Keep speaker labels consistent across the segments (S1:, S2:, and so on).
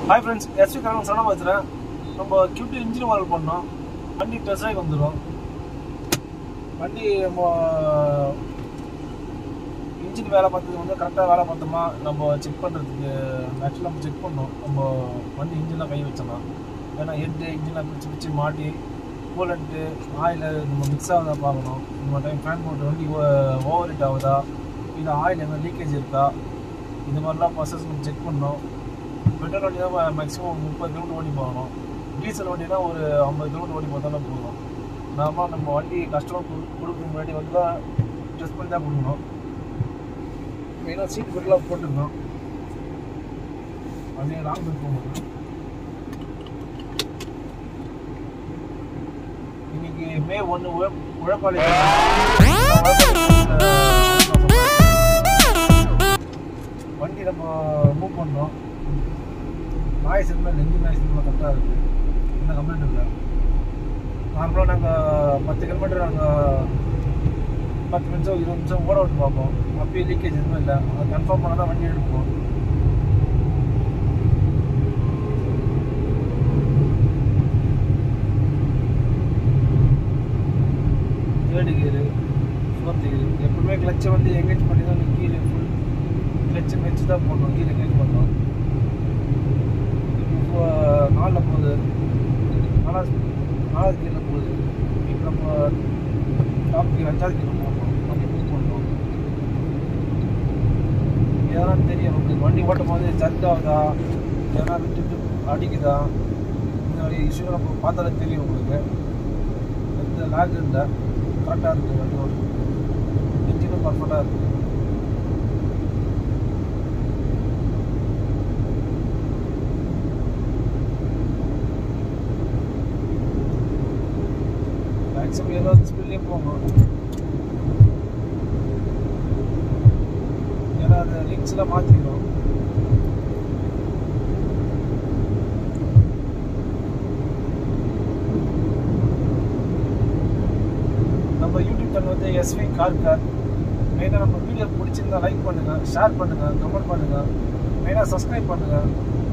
S1: hi friends SV கரகம் சரணம் வச்சுறேன் நம்ம கியூட்டி இன்ஜின் மாடல் பண்ணோம் வண்டி டெஸ்ட் ட்ரைவ் வந்துடும் வண்டி நம்ம இன்ஜின் வேலை பார்த்தது வந்து கரெக்டாக வேலை பார்த்தோமா நம்ம செக் பண்ணுறதுக்கு ஆக்சுவலாக நம்ம செக் பண்ணோம் நம்ம வண்டி இன்ஜின்லாம் கை வச்சோம்னா ஏன்னா ஹெட்டு இன்ஜின்லாம் பிடிச்சி பிடிச்சி மாட்டி கூலண்ட்டு ஆயில் நம்ம மிக்ஸ் ஆகுதா பார்க்கணும் இந்த டைம் ஃபேன் போட்டு வண்டி ஓவர் ஹீட் ஆகுதா இல்லை ஆயில் எங்கே லீக்கேஜ் இருக்கா இந்த மாதிரிலாம் ப்ராசஸ் நம்ம செக் பண்ணோம் பெட்ரோல் வண்டி தான் மேக்ஸிமம் முப்பது கிலோமீட்டர் ஓடி போகணும் டீசல் வண்டினா ஒரு ஐம்பது கிலோமீட்டர் ஓடி போதாலும் போதும் நாம நம்ம வண்டி கஸ்டமர் கொடுக்க முன்னாடி வந்து தான் டெஸ்ட் பண்ணி தான் கொடுக்கணும் மெயினாக சீட் பெல்ட்லாம் போட்டுருந்தோம் வண்டியை லாங் பெல்ட் போகும்போது இன்னைக்கு மே ஒன்று உழ உழப்பாளி வண்டி நம்ம மூவ் பண்ணோம் நாய்ஸ் இருந்தால் நெஞ்சு நாய்ஸ் இருந்தால் கரெக்டாக இருக்குது எந்த கம்ப்ளைண்ட் இல்லை நார்மலாக நாங்கள் பத்து கிலோமீட்டர் நாங்கள் பத்து நிமிஷம் இருபது நிமிஷம் ஓட விட்டு பார்ப்போம் அப்பயே லீக்கேஜ் எதுவும் இல்லை அதை கன்ஃபார்ம் பண்ணால் தான் வண்டி எடுப்போம் தேர்டு கியரு ஃபோர்த்து கியரு எப்பவுமே கிளச்சை வந்து எங்கேஜ் பண்ணி தான் கீழே ஃபுல் கிளச்சை வச்சு தான் போடணும் கீழே எங்கேஜ் பண்ணோம் இப்போ நாலில் போகுது நாலாவது நாலாவது கீழே போகுது இப்போ நம்ம டாப் கீழ் அஞ்சாவது கீழே போகணும் வண்டி மூவ் பண்ணணும் எதனா தெரியும் உங்களுக்கு வண்டி ஓட்டும் போது ஜர்க் ஆகுதா எதனா விட்டு விட்டு அடிக்குதா இந்த மாதிரி இஷ்யூ நம்ம பார்த்தாலே தெரியும் உங்களுக்கு எந்த லேக் இல்லை கரெக்டாக இருக்குது வண்டி ஓட்டும் இன்ஜினும் பர்ஃபெக்டாக இருக்குது மேக்ஸிமம் இருபது ஸ்பீட்லேயே போகும் ஏன்னா அது லிங்க்ஸ்லாம் மாற்றிக்கிறோம் நம்ம யூடியூப் சேனல் வந்து எஸ்வி கார் கார் மெயினாக நம்ம வீடியோ பிடிச்சிருந்தா லைக் பண்ணுங்கள் ஷேர் பண்ணுங்கள் கமெண்ட் பண்ணுங்கள் மெயினாக சப்ஸ்கிரைப் பண்ணுங்கள்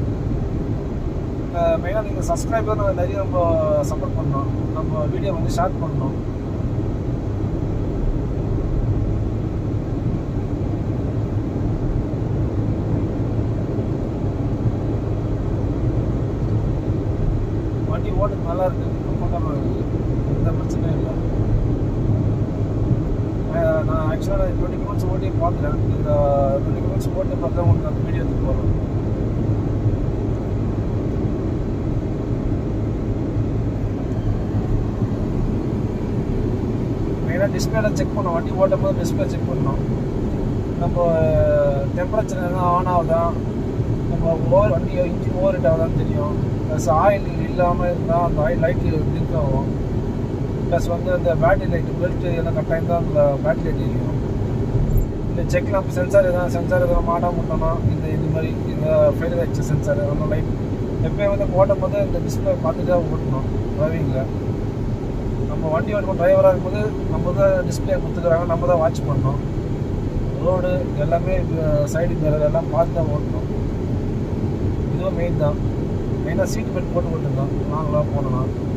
S1: மெயினாக நீங்கள் சப்ஸ்கிரைபர் நிறைய நம்ம சப்போர்ட் பண்ணோம் நம்ம வீடியோ வந்து ஷேர் பண்ணணும் வண்டி ஓட்டுக்கு நல்லா இருக்கு கம்ஃபர்டபுளாக இருக்குது எந்த பிரச்சனையும் இல்லை அஹ் நான் ஆக்சுவலாக டுவெண்ட்டி மினிட்ஸ் ஓட்டி பார்க்குறேன் இந்த டுவெண்ட்டி மினிட்ஸ் ஓட்டி பார்த்தா உங்களுக்கு அந்த வீடியோ எடுத்து போகிறோம் மெயினாக டிஸ்பிளேல செக் பண்ணோம் வண்டி ஓட்டும் போது டிஸ்பிளே செக் பண்ணோம் நம்ம டெம்பரேச்சர் எதுவும் ஆன் ஆகுதா நம்ம ஓவர் வண்டி இன்ஜின் ஓவர் ஹீட் ஆகுதான்னு தெரியும் ப்ளஸ் ஆயில் இல்லாமல் இருந்தால் அந்த ஆயில் லைட்டு பிளிங்க் ஆகும் ப்ளஸ் வந்து அந்த பேட்டரி லைட்டு பெல்ட் எல்லாம் கட்டாயம் தான் அந்த பேட்டரி லைட் எரியும் இந்த செக் நம்ம சென்சார் எதாவது சென்சார் எதாவது மாட்டாம விட்டோம்னா இந்த இது மாதிரி இந்த ஃபெயிலியர் ஆச்சு சென்சார் அந்த லைட் எப்பயும் வந்து ஓட்டும் போது இந்த டிஸ்பிளே பார்த்துட்டு தான் ஓட்டணும் டிரைவிங்கில் நம்ம வண்டி ஓட்டும் டிரைவராக இருக்கும்போது நம்ம தான் டிஸ்பிளே கொடுத்துக்கிறாங்க நம்ம தான் வாட்ச் பண்ணணும் ரோடு எல்லாமே சைடு மிரர் எல்லாம் பார்த்து தான் ஓட்டணும் இதுவும் மெயின் தான் மெயினாக சீட் பெல்ட் போட்டு ஓட்டுங்க லாங்கெலாம் போனோம்னா